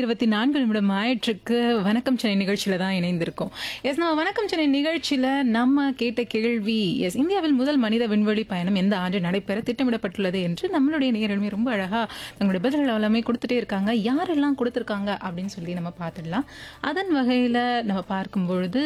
இருபத்தி நான்கு நிமிடம் ஆயிற்றுக்கு வணக்கம் சென்னை நிகழ்ச்சியில தான் இணைந்திருக்கோம் எஸ் நம்ம வணக்கம் சென்னை நிகழ்ச்சியில நம்ம கேட்ட கேள்வி எஸ் இந்தியாவில் முதல் மனித விண்வெளி பயணம் எந்த ஆண்டு நடைபெற திட்டமிடப்பட்டுள்ளது என்று நம்மளுடைய நேரலுமே ரொம்ப அழகா தங்களுடைய பதில்கள் எல்லாமே கொடுத்துட்டே இருக்காங்க யாரெல்லாம் கொடுத்துருக்காங்க அப்படின்னு சொல்லி நம்ம பார்த்துடலாம் அதன் வகையில நம்ம பார்க்கும் பொழுது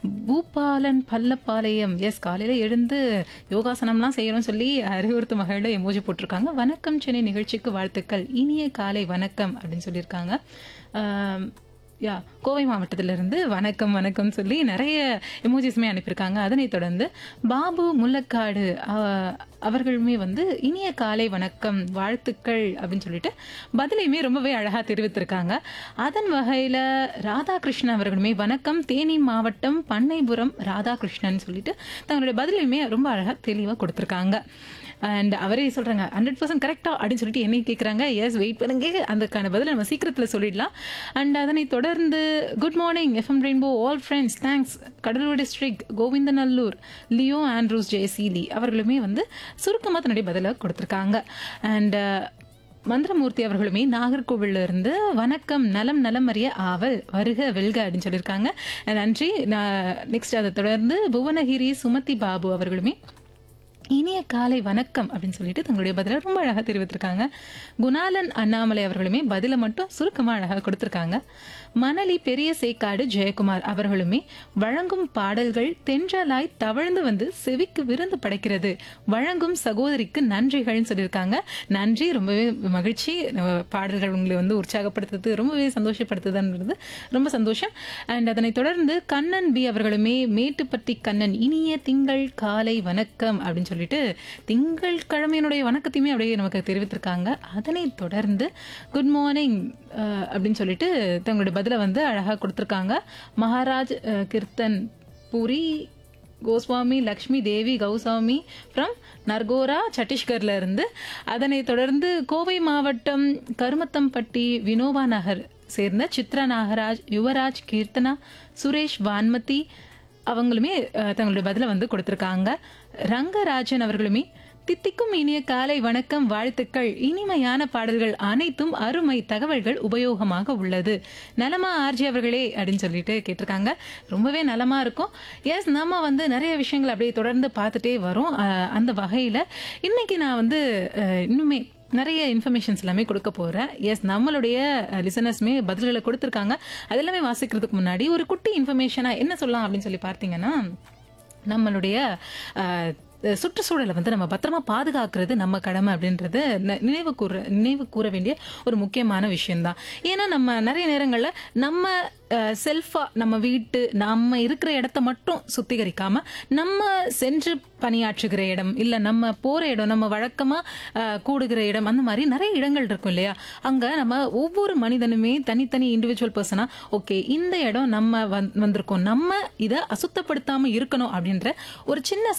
பூபாலன் பல்லப்பாளையம் எஸ் காலையில எழுந்து யோகாசனம்லாம் செய்யணும்னு சொல்லி அறிவுறுத்தும் வகையில எமோஜி போட்டிருக்காங்க வணக்கம் சென்னை நிகழ்ச்சிக்கு வாழ்த்துக்கள் இனிய காலை வணக்கம் அப்படின்னு சொல்லியிருக்காங்க ஆம், யா கோவை மாவட்டத்திலிருந்து வணக்கம் வணக்கம் சொல்லி நிறைய எமோஜிஸுமே அனுப்பியிருக்காங்க அதனைத் தொடர்ந்து பாபு முல்லக்காடு அ- அவர்களுமே வந்து இனிய காலை வணக்கம் வாழ்த்துக்கள் அப்படின்னு சொல்லிட்டு பதிலையுமே ரொம்பவே அழகா தெரிவித்திருக்காங்க அதன் வகையில ராதாகிருஷ்ணன் அவர்களுமே வணக்கம் தேனி மாவட்டம் பண்ணைபுரம் ராதாகிருஷ்ணன் சொல்லிட்டு தங்களுடைய பதிலையுமே ரொம்ப அழகா தெளிவா கொடுத்திருக்காங்க அண்ட் அவரே சொல்றாங்க ஹண்ட்ரட் பர்சன்ட் கரெக்டா அப்படின்னு சொல்லிட்டு என்னை கேட்குறாங்க எஸ் வெயிட் பண்ணுங்க அதுக்கான பதில் நம்ம சீக்கிரத்தில் சொல்லிடலாம் அண்ட் அதனை தொடர்ந்து good morning FM rainbow all friends thanks Cuddalore district Govindanallur Leo Andrews Jayaseeli அவர்களுமே வந்து சுருக்கமாக தன்னுடைய பதிலை கொடுத்துருக்காங்க அண்ட் மந்திரமூர்த்தி அவர்களுமே நாகர்கோவில்ல இருந்து வணக்கம் நலம் நலம் அறிய ஆவல் வருக வெல்க அப்படின்னு சொல்லியிருக்காங்க நன்றி நெக்ஸ்ட் அதை தொடர்ந்து புவனகிரி சுமதி பாபு அவர்களுமே இனிய காலை வணக்கம் அப்படின்னு சொல்லிட்டு தங்களுடைய பதிலை ரொம்ப அழகா தெரிவித்திருக்காங்க குணாலன் அண்ணாமலை அவர்களுமே பதிலை மட்டும் சுருக்கமா அழகா கொடுத்திருக்காங்க மணலி பெரிய சேக்காடு ஜெயக்குமார் அவர்களுமே வழங்கும் பாடல்கள் தென்றலாய் தவழ்ந்து வந்து செவிக்கு விருந்து படைக்கிறது வழங்கும் சகோதரிக்கு நன்றிகள்னு சொல்லியிருக்காங்க நன்றி ரொம்பவே மகிழ்ச்சி நம்ம பாடல்கள் உங்களை வந்து உற்சாகப்படுத்துறது ரொம்பவே சந்தோஷப்படுத்துதுன்றது ரொம்ப சந்தோஷம் அண்ட் அதனை தொடர்ந்து கண்ணன் பி அவர்களுமே மேட்டுப்பட்டி கண்ணன் இனிய திங்கள் காலை வணக்கம் அப்படின்னு சொல்லிட்டு திங்கள் கிழமையினுடைய வணக்கத்தையுமே அப்படியே நமக்கு தெரிவித்திருக்காங்க அதனை தொடர்ந்து குட் மார்னிங் அப்படின்னு சொல்லிட்டு தங்களுடைய பதிலை வந்து அழகா கொடுத்திருக்காங்க மகாராஜ் அஹ், கீர்த்தன் பூரி கோஸ்வாமி லக்ஷ்மி தேவி கௌசாமி ஃப்ரம் நர்கோரா சத்தீஸ்கர்ல இருந்து அதனை தொடர்ந்து கோவை மாவட்டம் கருமத்தம்பட்டி வினோபா நகர் சேர்ந்த சித்ரா நாகராஜ் யுவராஜ் கீர்த்தனா சுரேஷ் வான்மதி அவங்களுமே அஹ், தங்களுடைய பதிலை வந்து கொடுத்திருக்காங்க ரங்கராஜன் அவர்களுமே தித்திக்கும் இனிய காலை வணக்கம் வாழ்த்துக்கள் இனிமையான பாடல்கள் அனைத்தும் அருமை தகவல்கள் உபயோகமாக உள்ளது நலமா ஆர்ஜி அவர்களே அப்படின்னு சொல்லிட்டு கேட்டிருக்காங்க ரொம்பவே நலமா இருக்கும் எஸ் நம்ம வந்து நிறைய விஷயங்கள் அப்படியே தொடர்ந்து பார்த்துட்டே வரோம் அஹ், அந்த வகையில இன்னைக்கு நான் வந்து அஹ், இன்னுமே நிறைய இன்ஃபர்மேஷன்ஸ் எல்லாமே கொடுக்க போறேன் எஸ் நம்மளுடைய லிசனர்ஸ்மே பதில்களை கொடுத்துருக்காங்க அது எல்லாமே வாசிக்கிறதுக்கு முன்னாடி ஒரு குட்டி இன்ஃபர்மேஷனா என்ன சொல்லலாம் அப்படின்னு சொல்லி பார்த்தீங்கன்னா நம்மளுடைய அஹ், சுற்றுச்சூழலை வந்து நம்ம பத்திரமா பாதுகாக்கிறது நம்ம கடமை அப்படின்றது ந- நினைவு கூற நினைவு கூற வேண்டிய ஒரு முக்கியமான விஷயம்தான் ஏன்னா நம்ம நிறைய நேரங்களில் நம்ம செல்ஃபா நம்ம வீட்டு நம்ம இருக்கிற இடத்த மட்டும் சுத்திகரிக்காம நம்ம சென்று பணியாற்றுகிற இடம் இல்ல நம்ம போற இடம் நம்ம வழக்கமா அஹ், கூடுகிற இடம் அந்த மாதிரி நிறைய இடங்கள் இருக்கும் இல்லையா அங்க நம்ம ஒவ்வொரு மனிதனுமே தனித்தனி இண்டிவிஜுவல் பர்சனா ஓகே இந்த இடம் நம்ம வந்- வந்திருக்கோம் நம்ம இதை அசுத்தப்படுத்தாம இருக்கணும் அப்படின்ற ஒரு சின்ன